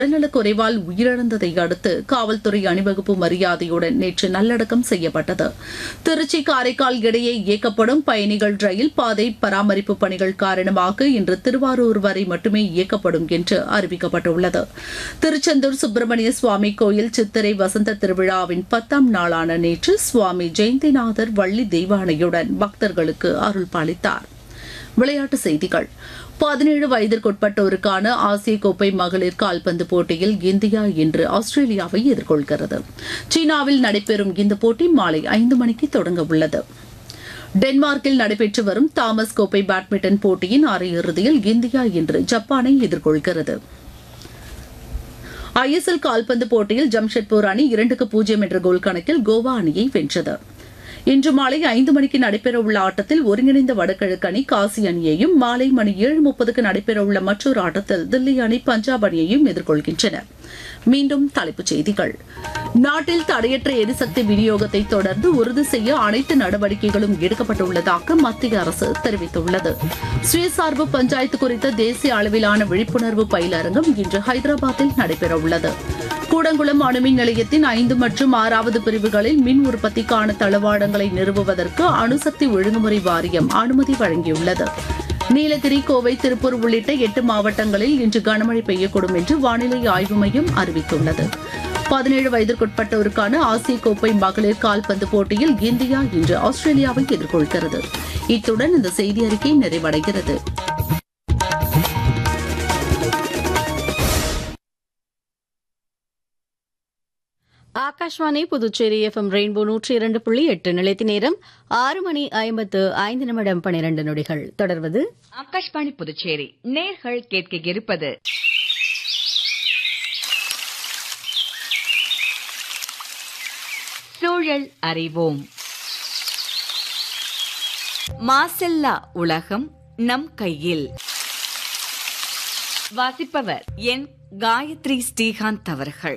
உடல்நலக் குறைவால் உயிரிழந்ததை அடுத்து காவல்துறை அணிவகுப்பு மரியாதையுடன் நேற்று நல்லடக்கம் செய்யப்பட்டது திருச்சி காரைக்கால் இடையே இயக்கப்படும் பயணிகள் ரயில் பாதை பராமரிப்பு பணிகள் காரணமாக இன்று திருவாரூர் வரை மட்டுமே இயக்கப்படும் என்று அறிவிக்கப்பட்டுள்ளது திருச்செந்தூர் சுப்பிரமணிய சுவாமி கோயில் சித்திரை வசந்த திருவிழாவின் பத்தாம் நாளான நேற்று சுவாமி ஜெயந்திநாதர் வள்ளி தெய்வானையுடன் பக்தர்களுக்கு அருள் பாலித்தார் விளையாட்டுச் செய்திகள் பதினேழு வயதிற்குட்பட்டோருக்கான ஆசிய கோப்பை மகளிர் கால்பந்து போட்டியில் இந்தியா இன்று ஆஸ்திரேலியாவை எதிர்கொள்கிறது சீனாவில் நடைபெறும் இந்த போட்டி மாலை ஐந்து மணிக்கு தொடங்க உள்ளது டென்மார்க்கில் நடைபெற்று வரும் தாமஸ் கோப்பை பேட்மிண்டன் போட்டியின் அரையிறுதியில் இந்தியா இன்று ஜப்பானை எதிர்கொள்கிறது ஐஎஸ்எல் கால்பந்து போட்டியில் ஜம்ஷெட்பூர் அணி இரண்டுக்கு பூஜ்ஜியம் என்ற கோல் கணக்கில் கோவா அணியை வென்றது இன்று மாலை ஐந்து மணிக்கு நடைபெறவுள்ள ஆட்டத்தில் ஒருங்கிணைந்த வடகிழக்கு அணி காசி அணியையும் மாலை மணி ஏழு முப்பதுக்கு நடைபெறவுள்ள மற்றொரு ஆட்டத்தில் தில்லி அணி பஞ்சாப் அணியையும் எதிர்கொள்கின்றன மீண்டும் தலைப்புச் செய்திகள் நாட்டில் தடையற்ற எரிசக்தி விநியோகத்தை தொடர்ந்து உறுதி செய்ய அனைத்து நடவடிக்கைகளும் எடுக்கப்பட்டுள்ளதாக மத்திய அரசு தெரிவித்துள்ளது சுயசார்பு பஞ்சாயத்து குறித்த தேசிய அளவிலான விழிப்புணர்வு பயிலரங்கம் இன்று ஹைதராபாத்தில் நடைபெறவுள்ளது கூடங்குளம் அணுமின் நிலையத்தின் ஐந்து மற்றும் ஆறாவது பிரிவுகளில் மின் உற்பத்திக்கான தளவாடங்களை நிறுவுவதற்கு அணுசக்தி ஒழுங்குமுறை வாரியம் அனுமதி வழங்கியுள்ளது நீலகிரி கோவை திருப்பூர் உள்ளிட்ட எட்டு மாவட்டங்களில் இன்று கனமழை பெய்யக்கூடும் என்று வானிலை ஆய்வு மையம் அறிவித்துள்ளது பதினேழு வயதிற்குட்பட்டோருக்கான ஆசிய கோப்பை மகளிர் கால்பந்து போட்டியில் இந்தியா இன்று ஆஸ்திரேலியாவை எதிர்கொள்கிறது இத்துடன் இந்த செய்தி அறிக்கை நிறைவடைகிறது ஆகாஷ்வாணி புதுச்சேரி எஃப்எம் ரெயின்போ நூற்றி இரண்டு புள்ளி எட்டு நிலைத்தி நேரம் ஆறு மணி ஐம்பத்து ஐந்து நிமிடம் பனிரெண்டு நொடிகள் தொடர்வது ஆகாஷ்வாணி புதுச்சேரி நேர்கள் கேட்க இருப்பது சூழல் அறிவோம் மாசெல்லா உலகம் நம் கையில் வாசிப்பவர் என் காயத்ரி ஸ்ரீகாந்த் அவர்கள்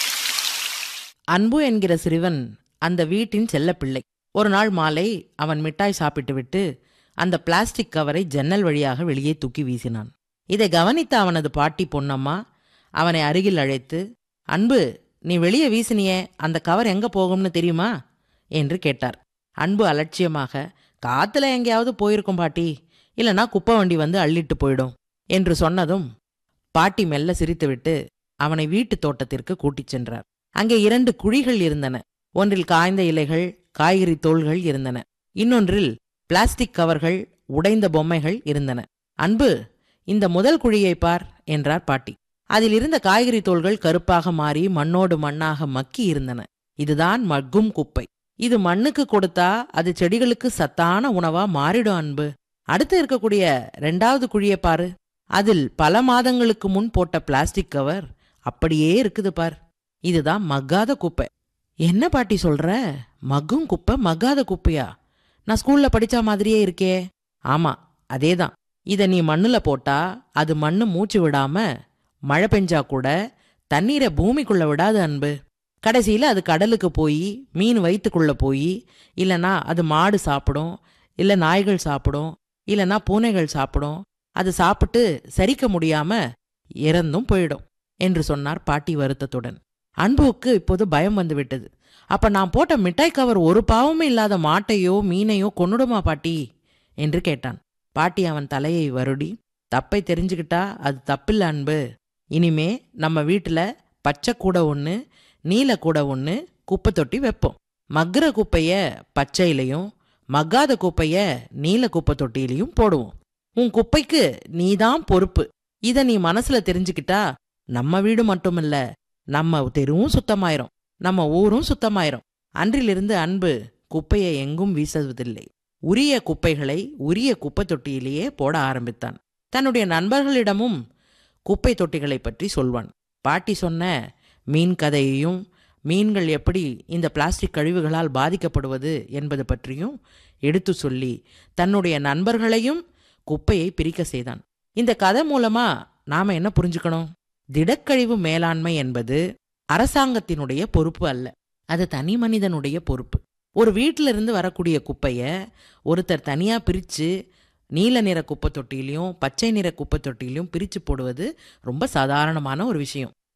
அன்பு என்கிற சிறுவன் அந்த வீட்டின் செல்லப்பிள்ளை ஒரு நாள் மாலை அவன் மிட்டாய் சாப்பிட்டுவிட்டு அந்த பிளாஸ்டிக் கவரை ஜன்னல் வழியாக வெளியே தூக்கி வீசினான் இதை கவனித்த அவனது பாட்டி பொன்னம்மா அவனை அருகில் அழைத்து அன்பு நீ வெளியே வீசினியே அந்த கவர் எங்க போகும்னு தெரியுமா என்று கேட்டார் அன்பு அலட்சியமாக காத்துல எங்கேயாவது போயிருக்கும் பாட்டி இல்லனா குப்பை வண்டி வந்து அள்ளிட்டு போயிடும் என்று சொன்னதும் பாட்டி மெல்ல சிரித்துவிட்டு அவனை வீட்டுத் தோட்டத்திற்கு கூட்டிச் சென்றார் அங்கே இரண்டு குழிகள் இருந்தன ஒன்றில் காய்ந்த இலைகள் காய்கறி தோள்கள் இருந்தன இன்னொன்றில் பிளாஸ்டிக் கவர்கள் உடைந்த பொம்மைகள் இருந்தன அன்பு இந்த முதல் குழியை பார் என்றார் பாட்டி அதில் இருந்த காய்கறி தோள்கள் கருப்பாக மாறி மண்ணோடு மண்ணாக மக்கி இருந்தன இதுதான் மக்கும் குப்பை இது மண்ணுக்கு கொடுத்தா அது செடிகளுக்கு சத்தான உணவா மாறிடும் அன்பு அடுத்து இருக்கக்கூடிய ரெண்டாவது குழியை பாரு அதில் பல மாதங்களுக்கு முன் போட்ட பிளாஸ்டிக் கவர் அப்படியே இருக்குது பார் இதுதான் மக்காத குப்பை என்ன பாட்டி சொல்ற மக்கும் குப்பை மக்காத குப்பையா நான் ஸ்கூல்ல படிச்ச மாதிரியே இருக்கே ஆமா அதேதான் இத நீ மண்ணுல போட்டா அது மண்ணு மூச்சு விடாம மழை பெஞ்சா கூட தண்ணீரை பூமிக்குள்ள விடாது அன்பு கடைசியில அது கடலுக்கு போய் மீன் வயிற்றுக்குள்ள போய் இல்லனா அது மாடு சாப்பிடும் இல்ல நாய்கள் சாப்பிடும் இல்லனா பூனைகள் சாப்பிடும் அது சாப்பிட்டு சரிக்க முடியாம இறந்தும் போயிடும் என்று சொன்னார் பாட்டி வருத்தத்துடன் அன்புவுக்கு இப்போது பயம் வந்து விட்டது அப்ப நான் போட்ட மிட்டாய் கவர் ஒரு பாவமே இல்லாத மாட்டையோ மீனையோ கொன்னுடுமா பாட்டி என்று கேட்டான் பாட்டி அவன் தலையை வருடி தப்பை தெரிஞ்சுக்கிட்டா அது தப்பில்ல அன்பு இனிமே நம்ம வீட்டுல பச்சை கூடை ஒன்று நீல கூடை ஒன்று குப்பை தொட்டி வைப்போம் மக்குற குப்பைய பச்சையிலையும் மக்காத குப்பைய நீல குப்பை தொட்டியிலையும் போடுவோம் உன் குப்பைக்கு நீதான் பொறுப்பு இத நீ மனசுல தெரிஞ்சுக்கிட்டா நம்ம வீடு மட்டுமில்ல நம்ம தெருவும் சுத்தமாயிரும் நம்ம ஊரும் சுத்தமாயிரும் அன்றிலிருந்து அன்பு குப்பையை எங்கும் வீசுவதில்லை உரிய குப்பைகளை உரிய குப்பை தொட்டியிலேயே போட ஆரம்பித்தான் தன்னுடைய நண்பர்களிடமும் குப்பை தொட்டிகளை பற்றி சொல்வான் பாட்டி சொன்ன மீன் கதையையும் மீன்கள் எப்படி இந்த பிளாஸ்டிக் கழிவுகளால் பாதிக்கப்படுவது என்பது பற்றியும் எடுத்து சொல்லி தன்னுடைய நண்பர்களையும் குப்பையை பிரிக்க செய்தான் இந்த கதை மூலமா நாம என்ன புரிஞ்சுக்கணும் திடக்கழிவு மேலாண்மை என்பது அரசாங்கத்தினுடைய பொறுப்பு அல்ல அது தனி மனிதனுடைய பொறுப்பு ஒரு வீட்டில இருந்து வரக்கூடிய குப்பைய ஒருத்தர் தனியா பிரிச்சு நீல நிற குப்பை தொட்டிலையும் பச்சை நிற குப்பை தொட்டிலையும் பிரிச்சு போடுவது ரொம்ப சாதாரணமான ஒரு விஷயம்